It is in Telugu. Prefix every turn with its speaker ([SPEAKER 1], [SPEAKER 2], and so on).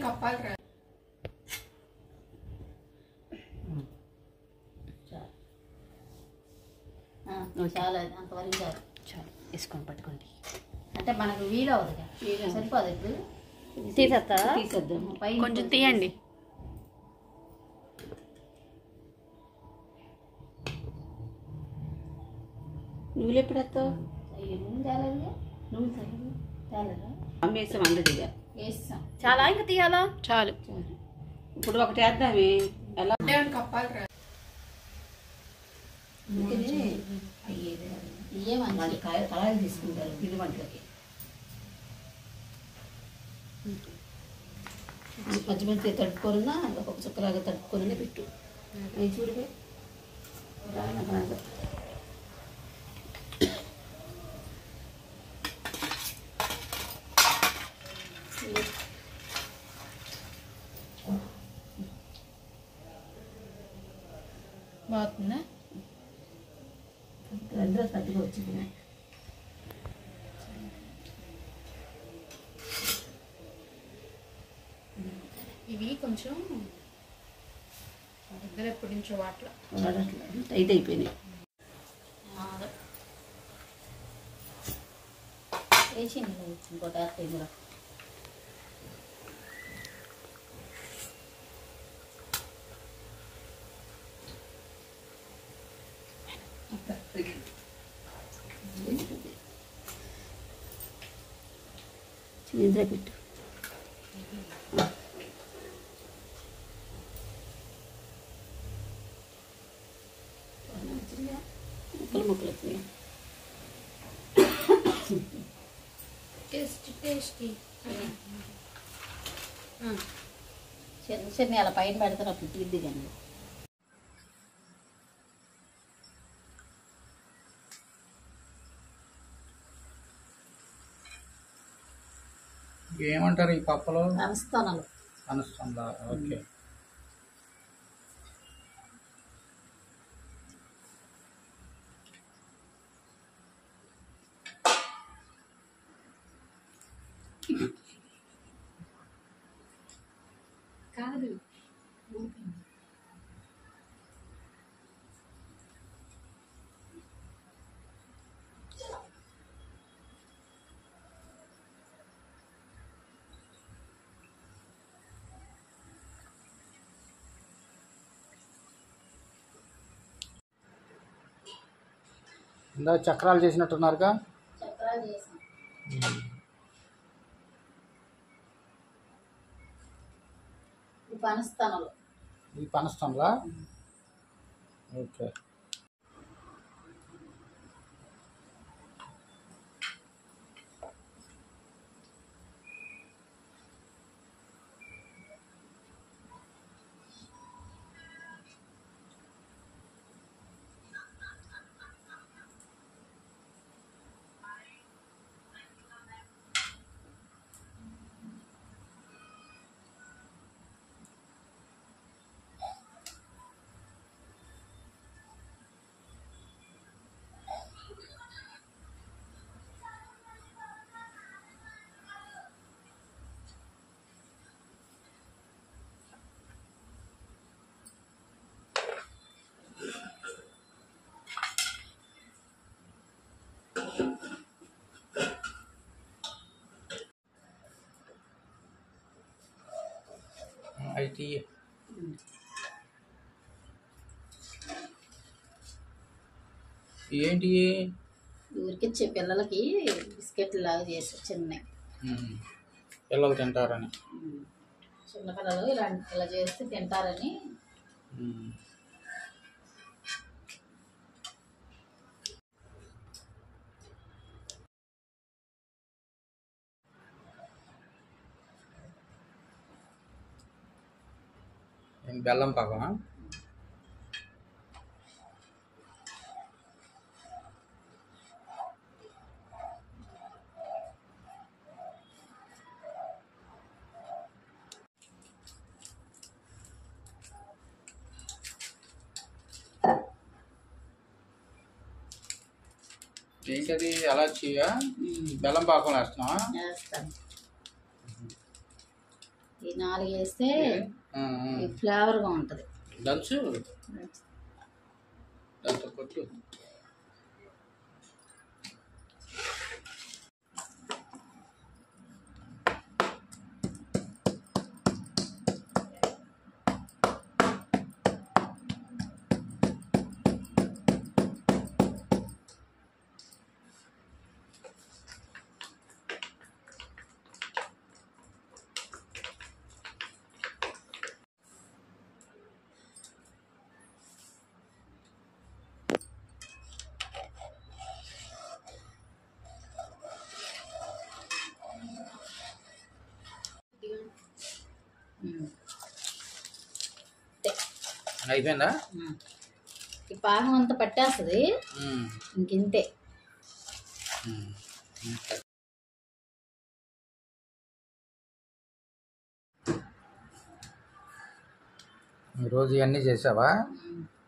[SPEAKER 1] కప్పాలి
[SPEAKER 2] చాలా అంతవరకు చాలు
[SPEAKER 3] చాలు వేసుకొని పట్టుకోండి
[SPEAKER 2] అంటే మనకు వీలు అవుతుంది సరిపోదు ఇప్పుడు
[SPEAKER 3] తీసేస్తా
[SPEAKER 2] తీసేద్దాము పైన
[SPEAKER 3] కొంచెం తీయండి
[SPEAKER 4] నువ్వులు ఎప్పుడు వస్తావు
[SPEAKER 2] అయ్యో నూనె తేలేదు నూనె తేలేదు తేలేదా
[SPEAKER 4] అమ్మేస్తాం అందరిగా
[SPEAKER 2] వేస్తాం
[SPEAKER 3] చాలా ఇంకా తీయాలా చాలు
[SPEAKER 4] ఇప్పుడు ఒకటి వేద్దామే ఎలా
[SPEAKER 1] కప్పాలి
[SPEAKER 2] ఇవే మంచి
[SPEAKER 4] వాళ్ళు కాయ కళాయిలు తీసుకుంటారు పిండి వంటలకి మధ్య మధ్య తడుపుకోరున్నా ఒక్కొక్క చుక్కలాగా తడుపుకొని పెట్టు అవి చూడిపోయి
[SPEAKER 2] బాగుందా
[SPEAKER 4] అందరూ పెద్దగా వచ్చింది
[SPEAKER 1] ఇవి కొంచెం ఇద్దరు ఎప్పటి నుంచో వాటిలో
[SPEAKER 4] వాడట్లా టైట్ అయిపోయినాయి
[SPEAKER 2] వేసింది ఇంకోటి వేస్తాయి కూడా
[SPEAKER 4] చిన్న పెట్టు ముక్కలు ముక్కలు వచ్చినాయి
[SPEAKER 1] టేస్టీ టేస్టీ
[SPEAKER 2] చిన్న చిన్న అలా పైన పెడతారు అప్పుడు తీద్ది కానీ
[SPEAKER 5] ఏమంటారు ఈ పప్పలో
[SPEAKER 2] అనస్తానాలు
[SPEAKER 5] అనుస్తుందా ఓకే
[SPEAKER 1] కాదు
[SPEAKER 5] ఇందా చక్రాలు చేసినట్టున్నారుగా
[SPEAKER 2] చక్రాలు చేసాం ఈ పనస్తానాలు
[SPEAKER 5] ఈ పనస్తంలా ఓకే అయితే ఏంటి
[SPEAKER 2] ఊరికిచ్చే పిల్లలకి బిస్కెట్లు లాగా చేసి చిన్నవి
[SPEAKER 5] ఉమ్, పిల్లలు తింటారని
[SPEAKER 2] చిన్న పిల్లలు ఇలా ఇలా చేస్తే తింటారని
[SPEAKER 5] ఉమ్. ఏం బెల్లం పాకమా ఏంటది అలా చేయా బెల్లం పాకం వేస్తున్నావా
[SPEAKER 2] వేస్తాను ఈ నాలుగు వేస్తే
[SPEAKER 5] ఆ, ఆ.
[SPEAKER 2] ఈ ఫ్లేవర్గా ఉంటుంది
[SPEAKER 5] దంచు దంచు కొట్టు
[SPEAKER 2] ఉమ్.
[SPEAKER 5] అయిపోయిందా
[SPEAKER 2] ఉమ్. ఈ పాకం అంతా పట్టేస్తుంది
[SPEAKER 5] ఉమ్.
[SPEAKER 2] ఇంకింతే
[SPEAKER 5] ఉమ్. ఇంకా. ఈరోజు ఇవన్నీ చేసావా
[SPEAKER 2] ఉమ్.